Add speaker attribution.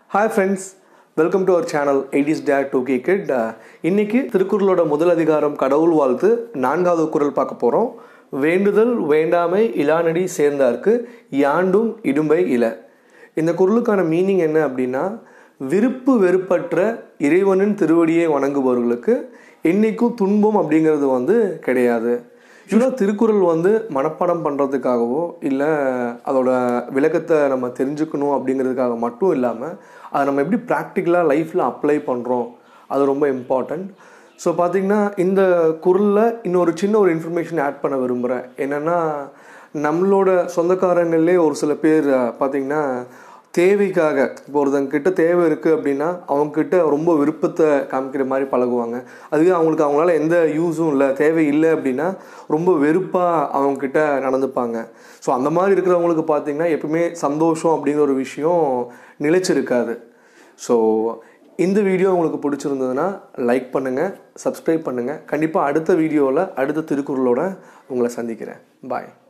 Speaker 1: hi friends welcome to our channel eighties dad two K kid இன்னைக்கு திருக்குறளோட முதல் அதிகாரம் கடவுள் வாழ்த்து நான்காவது குறள் பார்க்க போகிறோம் வேண்டுதல் வேண்டாமை இலானடி சேர்ந்தார்க்கு யாண்டும் இடும்பை இல இந்த குறளுக்கான மீனிங் என்ன அப்படின்னா விருப்பு வெறுப்பற்ற இறைவனின் திருவடியை வணங்குபவர்களுக்கு என்னைக்கும் துன்பம் அப்படிங்கிறது வந்து கிடையாது யூஸ்வலாக திருக்குறள் வந்து மனப்பாடம் பண்ணுறதுக்காகவோ இல்லை அதோட விளக்கத்தை நம்ம தெரிஞ்சுக்கணும் அப்படிங்கிறதுக்காக மட்டும் இல்லாமல் அதை நம்ம எப்படி ப்ராக்டிக்கலாக லைஃப்பில் அப்ளை பண்ணுறோம் அது ரொம்ப இம்பார்ட்டண்ட் ஸோ பார்த்தீங்கன்னா இந்த குரலில் இன்னொரு சின்ன ஒரு இன்ஃபர்மேஷன் ஆட் பண்ண விரும்புகிறேன் என்னென்னா நம்மளோட சொந்தக்காரங்களே ஒரு சில பேர் பார்த்தீங்கன்னா தேவைக்காக இப்போ ஒருத்தங்கிட்ட தேவை இருக்குது அப்படின்னா அவங்கக்கிட்ட ரொம்ப விருப்பத்தை காமிக்கிற மாதிரி பழகுவாங்க அதுவே அவங்களுக்கு அவங்களால எந்த யூஸும் இல்லை தேவை இல்லை அப்படின்னா ரொம்ப வெறுப்பாக அவங்கக்கிட்ட நடந்துப்பாங்க ஸோ அந்த மாதிரி இருக்கிறவங்களுக்கு பார்த்தீங்கன்னா எப்பவுமே சந்தோஷம் அப்படிங்கிற ஒரு விஷயம் நிலைச்சிருக்காது ஸோ இந்த வீடியோ உங்களுக்கு பிடிச்சிருந்ததுன்னா லைக் பண்ணுங்கள் சப்ஸ்கிரைப் பண்ணுங்கள் கண்டிப்பாக அடுத்த வீடியோவில் அடுத்த திருக்குறளோட உங்களை சந்திக்கிறேன் பாய்